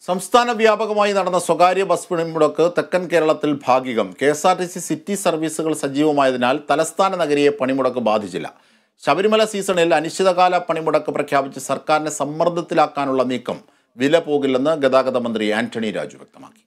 സംസ്ഥാന വ്യാപകമായി നടന്ന സ്വകാര്യ ബസ് പണിമുടക്ക് തെക്കൻ കേരളത്തിൽ ഭാഗികം K S R T C city സർവീസുകൾ സജീവമായതിനാൽ തലസ്ഥാന നഗരിയെ പണിമുടക്ക് ബാധിച്ചില്ല ശബരിമല സീസണിൽ അനിശ്ചിതകാല പണിമുടക്ക് പ്രഖ്യാപിച്ച് സർക്കാരിനെ സമ്മർദ്ദത്തിലാക്കാനുള്ള നീക്കം വില പോകില്ലെന്ന് ഗതാഗത മന്ത്രി ആന്റണി രാജു വ്യക്തമാക്കി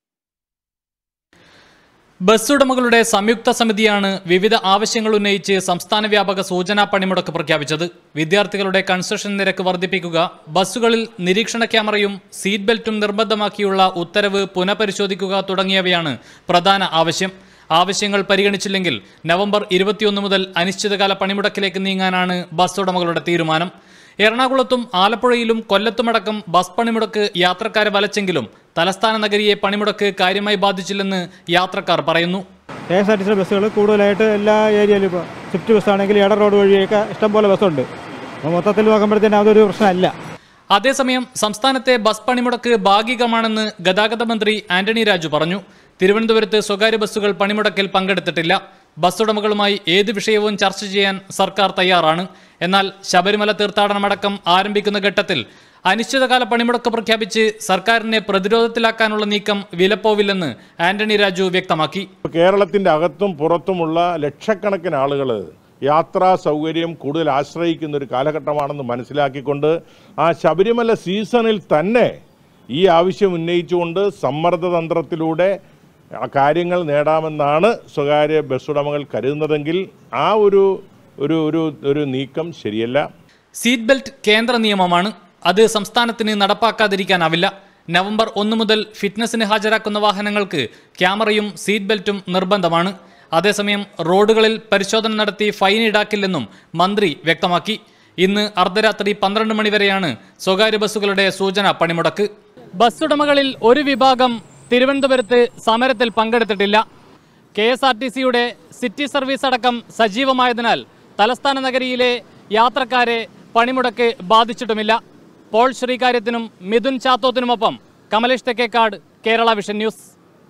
ബസ് ഉടമകളുടെ സംയുക്ത സമിതിയാണ് വിവിധ ആവശ്യങ്ങൾ ഉന്നയിച്ച് സംസ്ഥാന വ്യാപക സൂചനാ പണിമുടക്ക് പ്രഖ്യാപിച്ചത് വിദ്യാർത്ഥികളുടെ കൺസെഷൻ നിരക്ക് വർദ്ധിപ്പിക്കുക ബസ്സുകളിൽ നിരീക്ഷണ ക്യാമറയും സീറ്റ് ബെൽറ്റും നിർബന്ധമാക്കിയുള്ള ഉത്തരവ് പുനഃപരിശോധിക്കുക തുടങ്ങിയവയാണ് പ്രധാന ആവശ്യം ആവശ്യങ്ങൾ പരിഗണിച്ചില്ലെങ്കിൽ നവംബർ ഇരുപത്തിയൊന്ന് മുതൽ അനിശ്ചിതകാല പണിമുടക്കിലേക്ക് നീങ്ങാനാണ് ബസ് ഉടമകളുടെ തീരുമാനം എറണാകുളത്തും ആലപ്പുഴയിലും കൊല്ലത്തുമടക്കം ബസ് പണിമുടക്ക് യാത്രക്കാരെ വലച്ചെങ്കിലും തലസ്ഥാന നഗരിയെ പണിമുടക്ക് കാര്യമായി ബാധിച്ചില്ലെന്ന് യാത്രക്കാർ പറയുന്നു K S R T C ബസ്സുകൾ കൂടുതലായിട്ട് എല്ലാ ഏരിയയിലും ഇപ്പോൾ സ്വിഫ്റ്റ് ബസ്സാണെങ്കിൽ ഇട റോഡ് വഴിയൊക്കെ ഇഷ്ടംപോലെ ബസ്സുണ്ട് അപ്പോൾ മൊത്തത്തിൽ നോക്കുമ്പോഴത്തേനും അതൊരു പ്രശ്നമല്ല അതേസമയം സംസ്ഥാനത്തെ ബസ് പണിമുടക്ക് ഭാഗികമാണെന്ന് ഗതാഗത മന്ത്രി ആന്റണി രാജു പറഞ്ഞു തിരുവനന്തപുരത്ത് സ്വകാര്യ ബസ്സുകൾ പണിമുടക്കിൽ പങ്കെടുത്തിട്ടില്ല ബസ് ഉടമകളുമായി ഏത് വിഷയവും ചർച്ച ചെയ്യാൻ സർക്കാർ തയ്യാറാണ് എന്നാൽ ശബരിമല തീർത്ഥാടനമടക്കം ആരംഭിക്കുന്ന ഘട്ടത്തിൽ അനിശ്ചിതകാല പണിമുടക്ക് പ്രഖ്യാപിച്ച് സർക്കാരിനെ പ്രതിരോധത്തിലാക്കാനുള്ള നീക്കം വിലപ്പോവില്ലെന്ന് ആന്റണി രാജു വ്യക്തമാക്കി കേരളത്തിൻ്റെ അകത്തും പുറത്തുമുള്ള ലക്ഷക്കണക്കിന് ആളുകൾ യാത്രാ സൗകര്യം കൂടുതൽ ആശ്രയിക്കുന്ന ഒരു കാലഘട്ടമാണെന്ന് മനസ്സിലാക്കിക്കൊണ്ട് ആ ശബരിമല സീസണിൽ തന്നെ ഈ ആവശ്യം ഉന്നയിച്ചുകൊണ്ട് സമ്മർദ്ദതന്ത്രത്തിലൂടെ ആ കാര്യങ്ങൾ നേടാമെന്നാണ് സ്വകാര്യ ബസ് ഉടമകൾ കരുതുന്നതെങ്കിൽ ആ ഒരു ഒരു ഒരു ഒരു നീക്കം ശരിയല്ല സീറ്റ് ബെൽറ്റ് കേന്ദ്ര നിയമമാണ് അത് സംസ്ഥാനത്തിന് നടപ്പാക്കാതിരിക്കാനാവില്ല നവംബർ ഒന്ന് മുതൽ ഫിറ്റ്നസിന് ഹാജരാക്കുന്ന വാഹനങ്ങൾക്ക് ക്യാമറയും സീറ്റ് ബെൽറ്റും നിർബന്ധമാണ് അതേസമയം റോഡുകളിൽ പരിശോധന നടത്തി ഫൈൻ ഈടാക്കില്ലെന്നും മന്ത്രി വ്യക്തമാക്കി ഇന്ന് അർദ്ധരാത്രി പന്ത്രണ്ട് മണിവരെയാണ് സ്വകാര്യ ബസ്സുകളുടെ സൂചന പണിമുടക്ക് ബസ് ഉടമകളിൽ ഒരു വിഭാഗം തിരുവനന്തപുരത്ത് സമരത്തിൽ പങ്കെടുത്തിട്ടില്ല കെ എസ് ആർ ടി സിയുടെ സിറ്റി സർവീസ് അടക്കം സജീവമായതിനാൽ തലസ്ഥാന നഗരിയിലെ യാത്രക്കാരെ പണിമുടക്ക് ബാധിച്ചിട്ടുമില്ല പോൾ ശ്രീകാര്യത്തിനും മിഥുൻ ചാത്തോത്തിനുമൊപ്പം കമലേഷ് തെക്കേക്കാട് കേരള വിഷൻ ന്യൂസ്